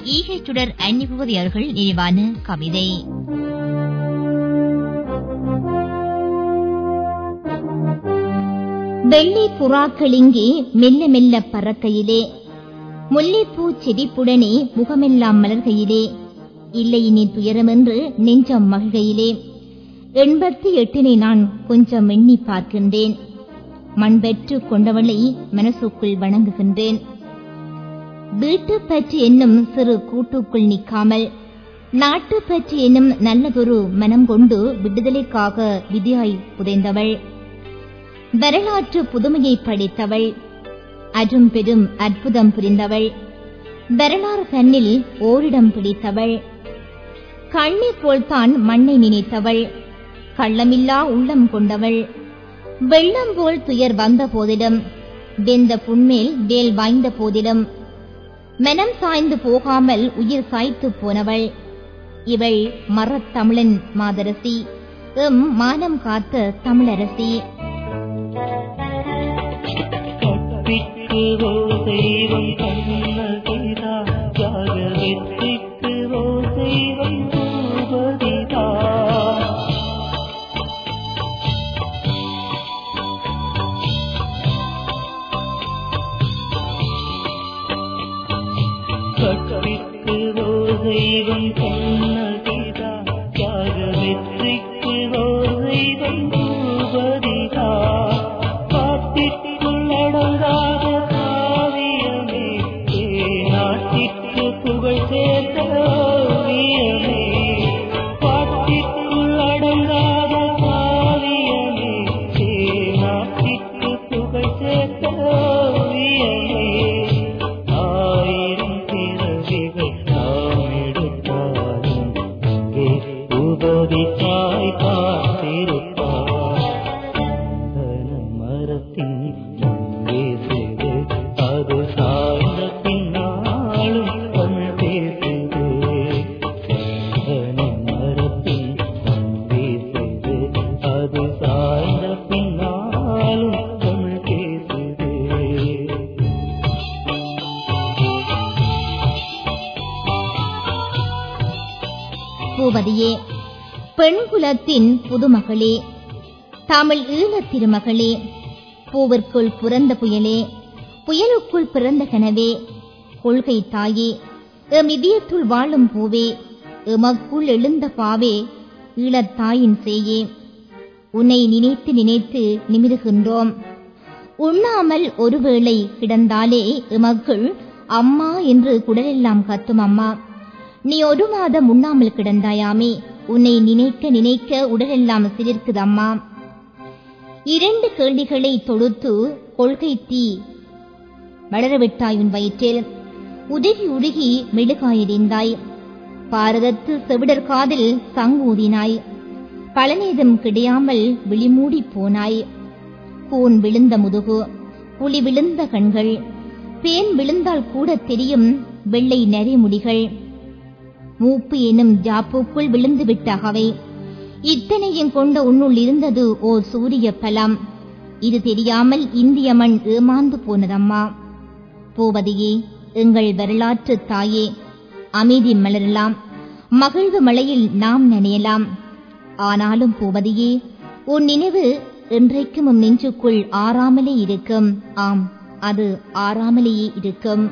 ஈகைச் சுடர் அன்னிபூபதி அவர்கள் நினைவான கவிதை வெள்ளி புறாக்களிங்கே மெல்ல மெல்ல பறக்கையிலே முல்லைப்பூ செடிப்புடனே முகமெல்லாம் மலர்கையிலே இல்லை இனி துயரமென்று நெஞ்சம் மகிழ்கையிலே எண்பத்தி எட்டினை நான் கொஞ்சம் எண்ணி பார்க்கின்றேன் மண்பெற்று கொண்டவளை மனசுக்குள் வணங்குகின்றேன் வீட்டு பற்றி என்னும் சிறு கூட்டுக்குள் நிற்காமல் நாட்டு பற்றி என்னும் நல்லதொரு மனம் கொண்டு விடுதலைக்காக விதியாய் புதைந்தவள் வரலாற்று புதுமையை படித்தவள் அரும் பெரும் அற்புதம் புரிந்தவள் வரலாறு தன்னில் ஓரிடம் பிடித்தவள் கண்ணி போல்தான் மண்ணை நினைத்தவள் கள்ளமில்லா உள்ளம் கொண்டவள் வெள்ளம் போல் துயர் வந்த போதிலும் வெந்த புண்மேல் வேல் வாய்ந்த போதிலும் மனம் சாய்ந்து போகாமல் உயிர் சாய்த்து போனவள் இவள் மரத்தமிழன் மாதரசி எம் மானம் காத்த தமிழரசி கற்பிக்கு ஓ தெய்வம் கண்ணகிதா தியாக வெற்றிக்கு ஓ தெய்வம் பூபதிதா கற்பிக்கு ஓ தெய்வம் கண்ணகிதா தியாக வெற்றிக்கு ஓ தெய்வம் பூபதிதா காட்டிற்குள் அடங்காத காவியமே ஏ நாட்டிற்கு புகழ் சேர்த்த ஓவியமே பாட்டிற்குள் அடங்காத காவியமே ஏ நாட்டிற்கு புகழ் சேர்த்த ஓவியமே ஆயிரம் பிறவிகள் நாம் எடுத்தாலும் அங்கே உபதி தாய் பார்த்திருப்பார் மரத்தின் முன்பே செய்து அது சாய்ந்த பின்னாலும் தமிழ் பேசுது மரத்தின் முன்பே செய்து அது சாய்ந்த பின்னாலும் தமிழ் பேசுது பூவதியே பெண் குலத்தின் புதுமகளே தமிழ் ஈழத் திருமகளே பூவிற்குள் பிறந்த புயலே புயலுக்குள் பிறந்த கனவே கொள்கை தாயே எம் இதயத்துள் வாழும் பூவே எமக்குள் எழுந்த பாவே ஈழத்தாயின் சேயே உன்னை நினைத்து நினைத்து நிமிருகின்றோம் உண்ணாமல் ஒருவேளை கிடந்தாலே எமக்குள் அம்மா என்று குடலெல்லாம் கத்தும் அம்மா நீ ஒரு மாதம் உண்ணாமல் கிடந்தாயாமே உன்னை நினைக்க நினைக்க உடலெல்லாம் சிலிர்க்குது அம்மா இரண்டு கேள்விகளை தொடுத்து கொள்கை தீ வளரவிட்டாய் உன் வயிற்றில் உருகி உருகி மெழுகாயறிந்தாய் பாரதத்து செவிடர் காதில் சங்கூதினாய் பலனேதும் கிடையாமல் விழிமூடி போனாய் கூன் விழுந்த முதுகு புலி விழுந்த கண்கள் பேன் விழுந்தால் கூட தெரியும் வெள்ளை நரிமுடிகள் மூப்பு எனும் ஜாப்புக்குள் விழுந்துவிட்ட அகவை இத்தனையும் கொண்ட உன்னுள் இருந்தது ஓர் சூரிய பலம் இது தெரியாமல் இந்திய மண் ஏமாந்து போனதம்மா பூவதியே எங்கள் வரலாற்று தாயே அமைதி மலரலாம் மகிழ்வு மழையில் நாம் நனையலாம் ஆனாலும் பூவதியே உன் நினைவு என்றைக்கும் உன் நெஞ்சுக்குள் ஆறாமலே இருக்கும் ஆம் அது ஆறாமலேயே இருக்கும்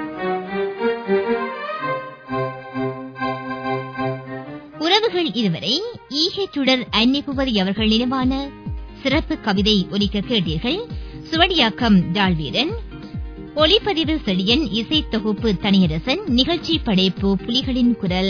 உறவுகள் இதுவரை ஈகச்சுடர் அன்னிபுவதி அவர்கள் நினைவான சிறப்பு கவிதை ஒலிக்க கேட்டீர்கள் சுவடியாக்கம் டால்வீரன் ஒளிப்பதிவு செடியன் இசை தொகுப்பு தனியரசன் நிகழ்ச்சி படைப்பு புலிகளின் குரல்